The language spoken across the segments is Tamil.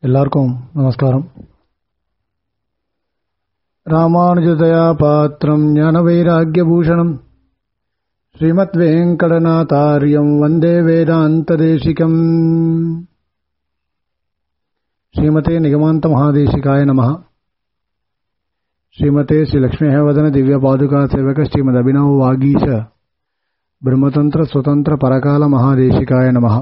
எல்லாருக்கும் நமஸ்காரம் ராமானுஜதயா பாத்திரம் ஞானவைராக்கியபூஷணம் ஸ்ரீமத் வெங்கடநாதாரியம் வந்தே வேதாந்ததேசிகம் ஸ்ரீமதே நிகமாந்த மகாதேசிகாய நம ஸ்ரீமதே ஸ்ரீ லக்ஷ்மீ வதன திவ்ய பாதுகா சேவக ஸ்ரீமத் அபினவ் வாகீச பிரம்மதந்திர சுதந்திர பரகால மகாதேசிகாய நமஹ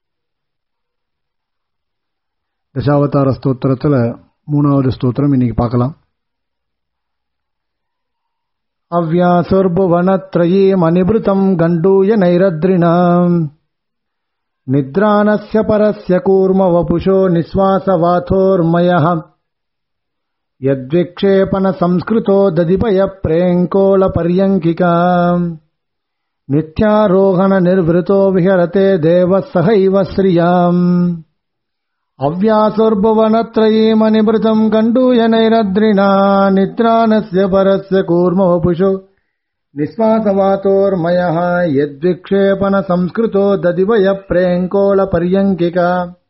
தசாவதார ஸ்தோத்திரத்தில் மூணாவது ஸ்தோத்திரம் இன்னைக்கு பார்க்கலாம் அவ்யாசுர்புவனத்ரயீமனிபృతం கண்டூய நைரத்ரிணாம் நித்ரானஸ்ய பரஸ்ய கூர்மவபுஷோ நிஸ்வாசவாथोर्मयः यद्विक्षेपन संस्कृतो दधिपय प्रेङ्कोलपर्यङ्किका नित्यारोहणनिर्वृतो विहरते देवः सहैव श्रियाम् अव्यासुर्भुवनत्रयीमनिभृतम् कण्डूयनैरद्रिणा निद्रानस्य परस्य कूर्मवपुषो निःश्वासवातोर्मयः यद्विक्षेपणसंस्कृतो ददिवय प्रेङ्कोलपर्यङ्किका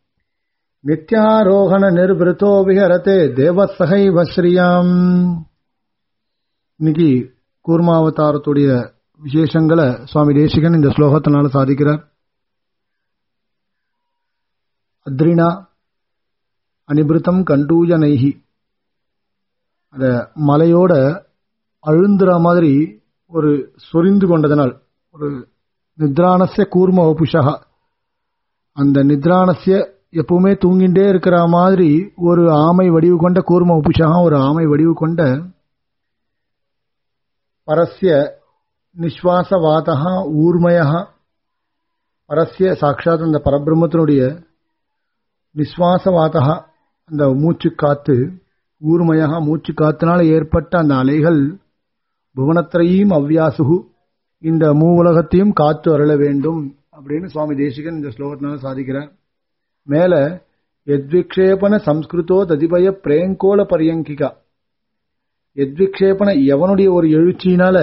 நித்யாரோகண விஹரதே தேவசகைவ ஸ்ரீயாம் இன்னைக்கு கூர்மாவதாரத்துடைய விசேஷங்களை சுவாமி தேசிகன் இந்த ஸ்லோகத்தினால சாதிக்கிறார் அத்ரினா அனிபிருத்தம் கண்டூய நைகி அந்த மலையோட அழுந்துற மாதிரி ஒரு சொரிந்து கொண்டதனால் ஒரு நித்ரானசிய கூர்ம வபுஷா அந்த நித்ரானசிய எப்பவுமே தூங்கிண்டே இருக்கிற மாதிரி ஒரு ஆமை வடிவு கொண்ட கூர்ம உப்புஷகம் ஒரு ஆமை வடிவு கொண்ட பரஸ்ய நிஸ்வாசவாதா ஊர்மயா பரஸ்ய சாட்சாத் அந்த பரபிரம்மத்தினுடைய நிஸ்வாசவாதா அந்த மூச்சு காத்து ஊர்மயா மூச்சு காத்தினால ஏற்பட்ட அந்த அலைகள் புவனத்திரையும் அவ்வியாசுகு இந்த மூ உலகத்தையும் காத்து அருள வேண்டும் அப்படின்னு சுவாமி தேசிகன் இந்த ஸ்லோகத்தினால சாதிக்கிறார் மேல எத்விக்ஷேபன சம்ஸ்கிருதோ ததிபய பிரேங்கோல பரியங்கிகா எத்விக்ஷேபன எவனுடைய ஒரு எழுச்சியினால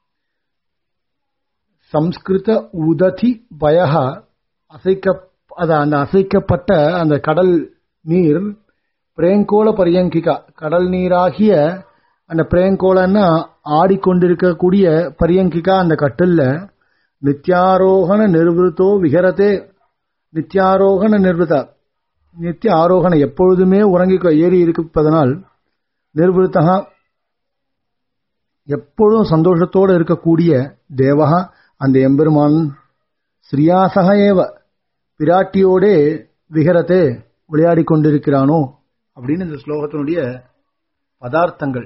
சம்ஸ்கிருத உததி பயகா அசைக்க அது அந்த அசைக்கப்பட்ட அந்த கடல் நீர் பிரேங்கோல பரியங்கிகா கடல் நீராகிய அந்த பிரேங்கோலன்னா ஆடிக்கொண்டிருக்கக்கூடிய பரியங்கிகா அந்த கட்டில்ல நித்யாரோகண நிர்வൃத்தோ விகரதே நித்தியாரோகண நிர்வதா நித்திய ஆரோகண எப்பொழுதுமே உறங்கி ஏறி இருப்பதனால் நிர்வத்தகா எப்பொழுதும் சந்தோஷத்தோடு இருக்கக்கூடிய தேவகா அந்த எம்பெருமான் ஸ்ரீயாசக ஏவ பிராட்டியோடே விகரத்தே விளையாடி கொண்டிருக்கிறானோ அப்படின்னு இந்த ஸ்லோகத்தினுடைய பதார்த்தங்கள்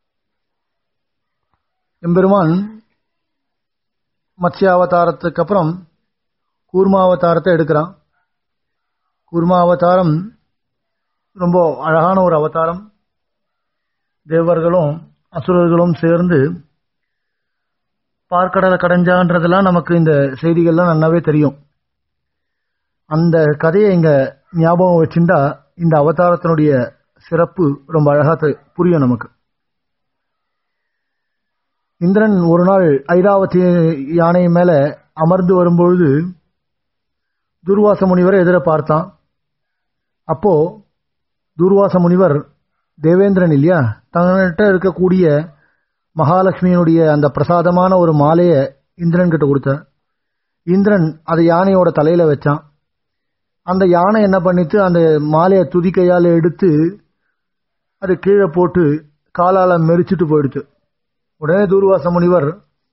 எம்பெருமான் மத்ஸ்யாவதாரத்துக்கு அப்புறம் கூர்மாவதாரத்தை எடுக்கிறான் கூர்மாவதாரம் ரொம்ப அழகான ஒரு அவதாரம் தேவர்களும் அசுரர்களும் சேர்ந்து பார்க்கடலை கடைஞ்சான்றதெல்லாம் நமக்கு இந்த செய்திகள்லாம் நல்லாவே தெரியும் அந்த கதையை இங்க ஞாபகம் வச்சுட்டா இந்த அவதாரத்தினுடைய சிறப்பு ரொம்ப அழகா புரியும் நமக்கு இந்திரன் ஒரு நாள் ஐராவதி யானை மேல அமர்ந்து வரும்பொழுது துர்வாச முனிவரை எதிர பார்த்தான் அப்போ துர்வாச முனிவர் தேவேந்திரன் இல்லையா தங்கிட்ட இருக்கக்கூடிய மகாலட்சுமியினுடைய அந்த பிரசாதமான ஒரு மாலையை இந்திரன் கிட்ட கொடுத்த இந்திரன் அதை யானையோட தலையில வச்சான் அந்த யானை என்ன பண்ணிட்டு அந்த மாலையை துதிக்கையால் எடுத்து அது கீழே போட்டு காலால மெரிச்சிட்டு போயிடுச்சு உடனே தூர்வாச முனிவர்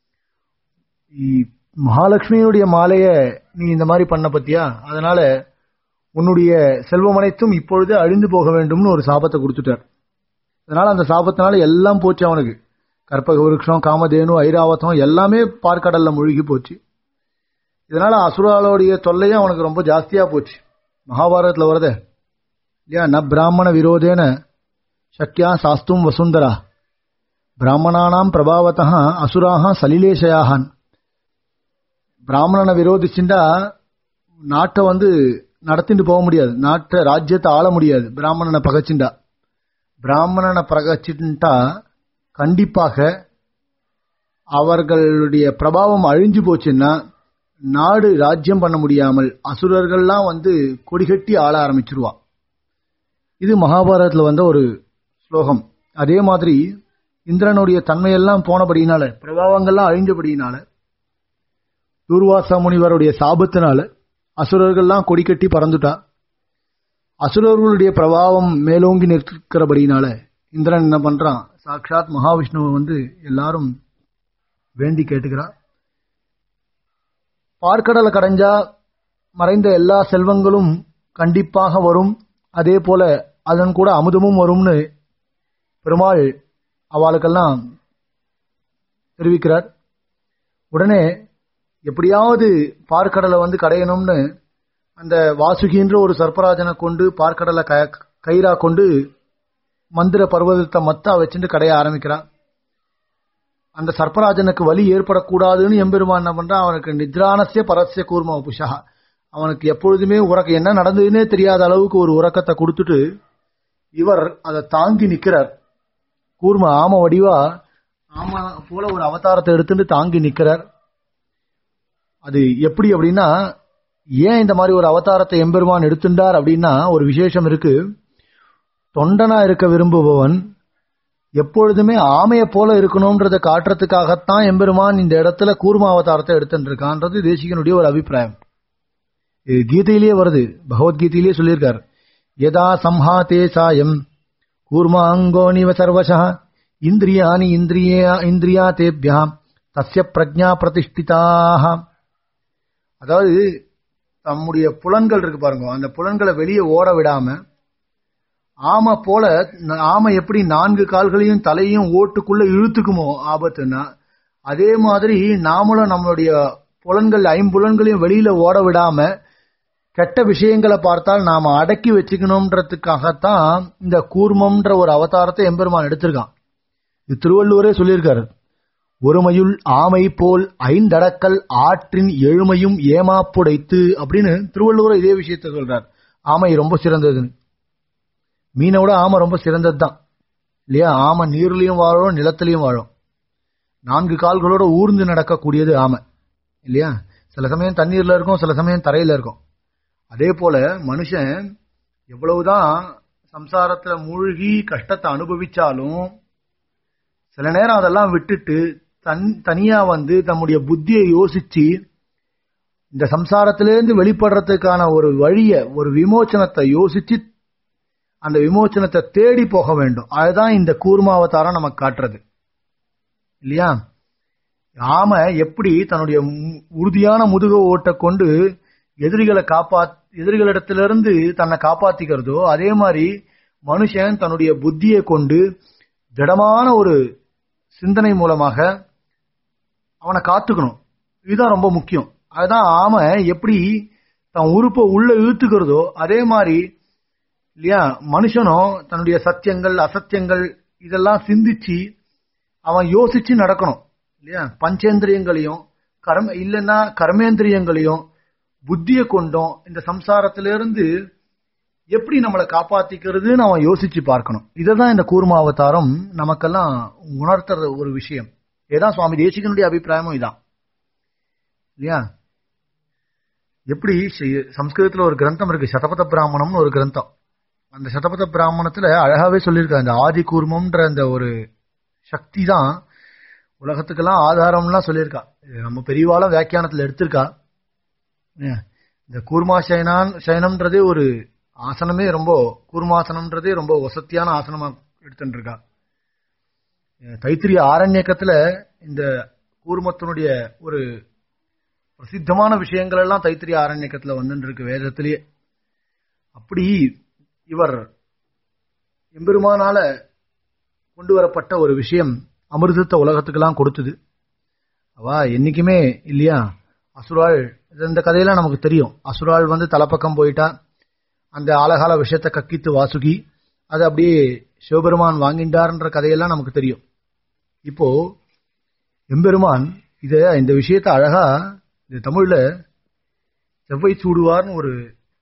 மகாலட்சுமியினுடைய மாலைய நீ இந்த மாதிரி பண்ண பத்தியா அதனால உன்னுடைய செல்வம் அனைத்தும் இப்பொழுது அழிந்து போக வேண்டும்னு ஒரு சாபத்தை கொடுத்துட்டார் அதனால அந்த சாபத்தினால எல்லாம் போச்சு அவனுக்கு கற்பக விருட்சம் காமதேனு ஐராவதம் எல்லாமே பார்க்கடல்ல மூழ்கி போச்சு இதனால அசுராலோடைய தொல்லையும் அவனுக்கு ரொம்ப ஜாஸ்தியா போச்சு மகாபாரதத்துல வருதே இல்லையா ந பிராமண விரோதேன சக்கியா சாஸ்தும் வசுந்தரா பிராமணானாம் பிரபாவத்தா அசுராக சலிலேஷயாகான் பிராமணனை விரோதிச்சுட்டா நாட்டை வந்து நடத்திட்டு போக முடியாது நாட்டை ராஜ்யத்தை ஆள முடியாது பிராமணனை பகச்சுண்டா பிராமணனை பகச்சுட்டா கண்டிப்பாக அவர்களுடைய பிரபாவம் அழிஞ்சு போச்சுன்னா நாடு ராஜ்யம் பண்ண முடியாமல் அசுரர்கள்லாம் வந்து கொடிகட்டி ஆள ஆரம்பிச்சிருவா இது மகாபாரதத்துல வந்த ஒரு ஸ்லோகம் அதே மாதிரி இந்திரனுடைய தன்மையெல்லாம் போனபடியினால பிரபாவங்கள்லாம் அழிஞ்சபடியினால துர்வாசா முனிவருடைய சாபத்தினால அசுரர்கள்லாம் கொடி கட்டி பறந்துட்டா அசுரர்களுடைய பிரபாவம் மேலோங்கி நிற்கிறபடினால இந்திரன் என்ன பண்றான் சாட்சாத் மகாவிஷ்ணுவை வந்து எல்லாரும் வேண்டி கேட்டுக்கிறான் பார்க்கடலை கடைஞ்சா மறைந்த எல்லா செல்வங்களும் கண்டிப்பாக வரும் அதே போல அதன் கூட அமுதமும் வரும்னு பெருமாள் அவளுக்கெல்லாம் தெரிவிக்கிறார் உடனே எப்படியாவது பார்க்கடலை வந்து கடையணும்னு அந்த வாசுகின்ற ஒரு சர்ப்பராஜனை கொண்டு பார்க்கடலை க கயிறா கொண்டு மந்திர பர்வதத்தை மத்தா வச்சுட்டு கடைய ஆரம்பிக்கிறான் அந்த சர்ப்பராஜனுக்கு வலி ஏற்படக்கூடாதுன்னு எம்பெருமான் என்ன பண்றான் அவனுக்கு நித்ரானசிய பரஸ்ய கூர்ம புஷா அவனுக்கு எப்பொழுதுமே உறக்க என்ன நடந்ததுன்னே தெரியாத அளவுக்கு ஒரு உறக்கத்தை கொடுத்துட்டு இவர் அதை தாங்கி நிக்கிறார் கூர்ம ஆம வடிவா ஆமா போல ஒரு அவதாரத்தை எடுத்துட்டு தாங்கி நிக்கிறார் அது எப்படி அப்படின்னா ஏன் இந்த மாதிரி ஒரு அவதாரத்தை எம்பெருமான் எடுத்துட்டார் அப்படின்னா ஒரு விசேஷம் இருக்கு தொண்டனா இருக்க விரும்புபவன் எப்பொழுதுமே ஆமைய போல இருக்கணும்ன்றத காட்டுறதுக்காகத்தான் எம்பெருமான் இந்த இடத்துல கூர்ம அவதாரத்தை எடுத்துட்டு இருக்கான்றது தேசிகனுடைய ஒரு அபிப்பிராயம் இது கீதையிலேயே வருது பகவத்கீதையிலேயே சொல்லியிருக்கார் யதா சம்ஹாதே சாயம் கூர்மாங்கோனிவ சர்வசா இந்திரியானி இந்திரியா இந்திரியா தேபியா தஸ்ய பிரஜா பிரதிஷ்டிதாக அதாவது தம்முடைய புலன்கள் இருக்கு பாருங்க அந்த புலன்களை வெளியே ஓட விடாம ஆமை போல ஆமை எப்படி நான்கு கால்களையும் தலையும் ஓட்டுக்குள்ள இழுத்துக்குமோ ஆபத்துன்னா அதே மாதிரி நாமளும் நம்மளுடைய புலன்கள் ஐம்புலன்களையும் வெளியில ஓட விடாம கெட்ட விஷயங்களை பார்த்தால் நாம அடக்கி வச்சுக்கணும்ன்றதுக்காகத்தான் இந்த கூர்மம்ன்ற ஒரு அவதாரத்தை எம்பெருமான் எடுத்திருக்கான் இது திருவள்ளுவரே சொல்லியிருக்காரு ஒருமையுள் ஆமை போல் ஐந்தடக்கல் ஆற்றின் எழுமையும் ஏமாப்புடைத்து அப்படின்னு திருவள்ளுவர் இதே விஷயத்த சொல்றார் ஆமை ரொம்ப சிறந்ததுன்னு மீனை விட ஆமை ரொம்ப சிறந்தது தான் இல்லையா ஆமை நீர்லயும் வாழும் நிலத்திலையும் வாழும் நான்கு கால்களோட ஊர்ந்து நடக்கக்கூடியது ஆமை இல்லையா சில சமயம் தண்ணீர்ல இருக்கும் சில சமயம் தரையில இருக்கும் அதே போல மனுஷன் எவ்வளவுதான் சம்சாரத்துல மூழ்கி கஷ்டத்தை அனுபவிச்சாலும் சில நேரம் அதெல்லாம் விட்டுட்டு தன் தனியா வந்து தம்முடைய புத்தியை யோசிச்சு இந்த சம்சாரத்திலிருந்து வெளிப்படுறதுக்கான ஒரு வழிய ஒரு விமோச்சனத்தை யோசிச்சு அந்த விமோச்சனத்தை தேடி போக வேண்டும் அதுதான் இந்த கூர்மாவதாரம் நமக்கு காட்டுறது இல்லையா ஆம எப்படி தன்னுடைய உறுதியான முதுக ஓட்ட கொண்டு எதிரிகளை காப்பா எதிரிகளிடத்திலிருந்து தன்னை காப்பாத்திக்கிறதோ அதே மாதிரி மனுஷன் தன்னுடைய புத்தியை கொண்டு திடமான ஒரு சிந்தனை மூலமாக அவனை காத்துக்கணும் இதுதான் ரொம்ப முக்கியம் அதுதான் ஆம எப்படி தன் உறுப்பை உள்ள இழுத்துக்கிறதோ அதே மாதிரி இல்லையா மனுஷனும் தன்னுடைய சத்தியங்கள் அசத்தியங்கள் இதெல்லாம் சிந்திச்சு அவன் யோசிச்சு நடக்கணும் இல்லையா பஞ்சேந்திரியங்களையும் கர்ம இல்லைன்னா கர்மேந்திரியங்களையும் புத்தியை கொண்டும் இந்த சம்சாரத்திலிருந்து எப்படி நம்மளை காப்பாத்திக்கிறதுன்னு அவன் யோசிச்சு பார்க்கணும் இதுதான் இந்த கூர்ம அவதாரம் நமக்கெல்லாம் உணர்த்துற ஒரு விஷயம் ஏதான் சுவாமி தேசிகனுடைய அபிப்பிராயமும் இதான் இல்லையா எப்படி சம்ஸ்கிருதத்துல ஒரு கிரந்தம் இருக்கு சதபத பிராமணம்னு ஒரு கிரந்தம் அந்த சதபத பிராமணத்துல அழகாவே சொல்லியிருக்க அந்த ஆதி கூர்மம்ன்ற அந்த ஒரு சக்தி தான் உலகத்துக்கெல்லாம் ஆதாரம்லாம் சொல்லியிருக்கா நம்ம பெரியவாள வியாக்கியானத்துல எடுத்திருக்கா இந்த கூர்மா சயனான் சயனம்ன்றதே ஒரு ஆசனமே ரொம்ப கூர்மாசனம்ன்றதே ரொம்ப வசத்தியான ஆசனமா எடுத்துட்டு இருக்கா தைத்திரிய ஆரண்யக்கத்துல இந்த கூர்மத்தினுடைய ஒரு பிரசித்தமான விஷயங்கள் எல்லாம் தைத்திரிய ஆரண்யக்கத்துல வந்துட்டு இருக்கு வேதத்திலேயே அப்படி இவர் எம்பெருமானால கொண்டு வரப்பட்ட ஒரு விஷயம் அமிர்தத்தை உலகத்துக்கெல்லாம் கொடுத்தது அவா என்னைக்குமே இல்லையா அசுராள் இந்த கதையெல்லாம் நமக்கு தெரியும் அசுராள் வந்து தலைப்பக்கம் போயிட்டா அந்த ஆலகால விஷயத்தை கக்கித்து வாசுகி அது அப்படியே சிவபெருமான் வாங்கின்றார்ன்ற கதையெல்லாம் நமக்கு தெரியும் இப்போ எம்பெருமான் இத இந்த விஷயத்த அழகா இந்த தமிழ்ல செவ்வை சூடுவார்னு ஒரு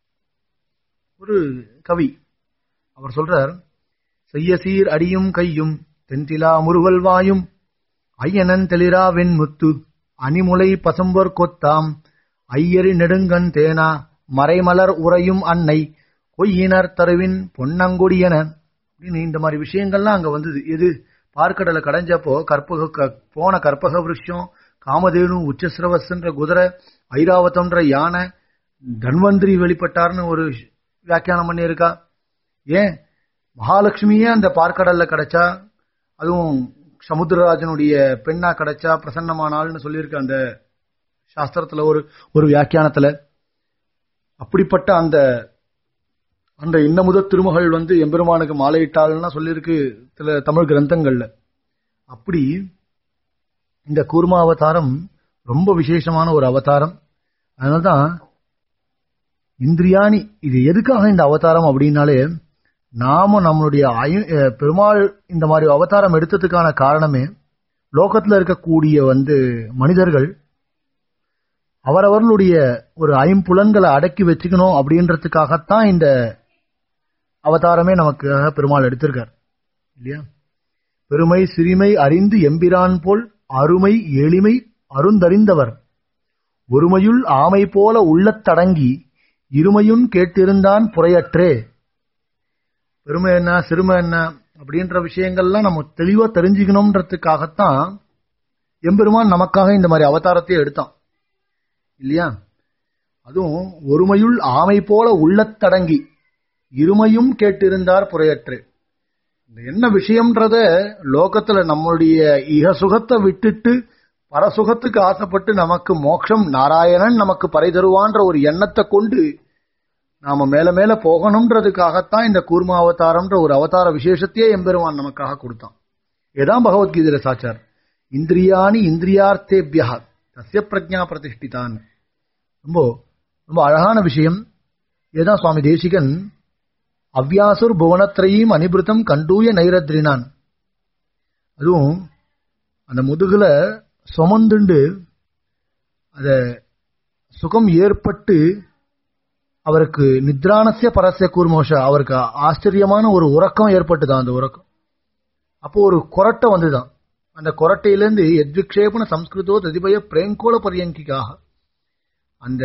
ஒரு கவி அவர் சொல்றார் செய்ய சீர் அடியும் கையும் தென்திலா முருகல் வாயும் ஐயனன் தெளிரா வெண்முத்து அணிமுலை பசும்பொற் கொத்தாம் ஐயரி நெடுங்கண் தேனா மறைமலர் உறையும் அன்னை பொய்யினர் தருவின் பொன்னங்கொடியன அப்படின்னு இந்த மாதிரி விஷயங்கள்லாம் அங்க வந்தது எது பார்க்கடலை கடைஞ்சப்போ கற்பக க- போன கற்பக விருஷம் காமதேனு உச்சசிரவஸ்ன்ற குதிரை ஐராவதம்ன்ற யானை தன்வந்திரி வெளிப்பட்டார்னு ஒரு வியாக்கியானம் பண்ணியிருக்கா ஏன் மகாலட்சுமியே அந்த பார்க்கடல்ல கிடைச்சா அதுவும் சமுத்திரராஜனுடைய பெண்ணா கிடைச்சா பிரசன்னமானாள்னு சொல்லியிருக்கு அந்த சாஸ்திரத்துல ஒரு ஒரு வியாக்கியானத்துல அப்படிப்பட்ட அந்த அந்த இன்னமுத திருமகள் வந்து எம்பெருமானுக்கு மாலையிட்டாள்னா சொல்லியிருக்கு சில தமிழ் கிரந்தங்கள்ல அப்படி இந்த கூர்மா அவதாரம் ரொம்ப விசேஷமான ஒரு அவதாரம் அதனால்தான் இந்திரியாணி இது எதுக்காக இந்த அவதாரம் அப்படின்னாலே நாம நம்மளுடைய ஐ- அஹ் பெருமாள் இந்த மாதிரி அவதாரம் எடுத்ததுக்கான காரணமே லோகத்துல இருக்கக்கூடிய வந்து மனிதர்கள் அவரவர்களுடைய ஒரு ஐம்புலன்களை அடக்கி வச்சுக்கணும் அப்படின்றதுக்காகத்தான் இந்த அவதாரமே நமக்கு பெருமாள் எடுத்திருக்கார் இல்லையா பெருமை சிறுமை அறிந்து எம்பிரான் போல் அருமை எளிமை அருந்தறிந்தவர் ஒருமையுள் ஆமை போல உள்ளத்தடங்கி இருமையும் கேட்டிருந்தான் புறையற்றே பெருமை என்ன சிறுமை என்ன அப்படின்ற விஷயங்கள்லாம் நம்ம தெளிவா தெரிஞ்சுக்கணும்ன்றதுக்காகத்தான் எம்பெருமான் நமக்காக இந்த மாதிரி அவதாரத்தை எடுத்தான் இல்லையா அதுவும் ஒருமையுள் ஆமை போல உள்ளத்தடங்கி இருமையும் கேட்டிருந்தார் புறையற்று இந்த என்ன விஷயம்ன்றத லோகத்துல நம்மளுடைய இக சுகத்தை விட்டுட்டு பரசுகத்துக்கு ஆசைப்பட்டு நமக்கு மோட்சம் நாராயணன் நமக்கு பறை தருவான்ற ஒரு எண்ணத்தை கொண்டு நாம மேல மேல போகணும்ன்றதுக்காகத்தான் இந்த கூர்ம அவதாரம்ன்ற ஒரு அவதார விசேஷத்தையே எம்பெருமான் நமக்காக கொடுத்தான் ஏதான் பகவத்கீதையில சாச்சார் இந்திரியாணி இந்திரியார்த்தேபியா தஸ்ய பிரஜா பிரதிஷ்டிதான் ரொம்ப ரொம்ப அழகான விஷயம் ஏதான் சுவாமி தேசிகன் அவ்யாசுர் புவனத்திரையும் அனிபிருத்தம் கண்டூய நைரத்ரினான் அதுவும் அந்த முதுகுல சுமந்துண்டு அத சுகம் ஏற்பட்டு அவருக்கு நித்ரானசிய பரஸ்ய கூர்மோஷ அவருக்கு ஆச்சரியமான ஒரு உறக்கம் ஏற்பட்டுதான் அந்த உறக்கம் அப்போ ஒரு கொரட்டை வந்துதான் அந்த கொரட்டையிலேருந்து எத்விக்ஷேபன சம்ஸ்கிருதோ ததிபய பிரேங்கோல பரியங்கிக்காக அந்த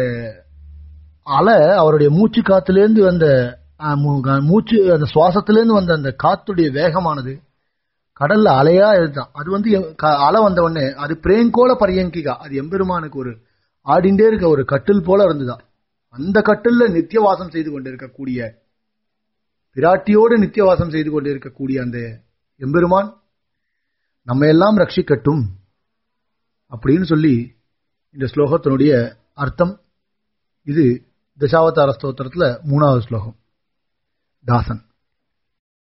அலை அவருடைய மூச்சு காத்துலேருந்து வந்த அஹ், மூ- மூச்சு அந்த சுவாசத்திலேருந்து வந்த அந்த காத்துடைய வேகமானது கடல்ல அலையா எழுதான் அது வந்து எ- க- அலை வந்த உடனே அது பிரேங்கோல பரியங்கிகா அது எம்பெருமானுக்கு ஒரு ஆடிண்டே இருக்க ஒரு கட்டில் போல இருந்துதான் அந்த கட்டில்ல நித்தியவாசம் செய்து கொண்டிருக்கக்கூடிய பிராட்டியோடு நித்தியவாசம் செய்து கொண்டிருக்கக்கூடிய அந்த எம்பெருமான் நம்ம எல்லாம் ரட்சிக்கட்டும் அப்படின்னு சொல்லி இந்த ஸ்லோகத்தினுடைய அர்த்தம் இது தசாவதார ஸ்தோத்திரத்துல மூணாவது ஸ்லோகம் தாசன்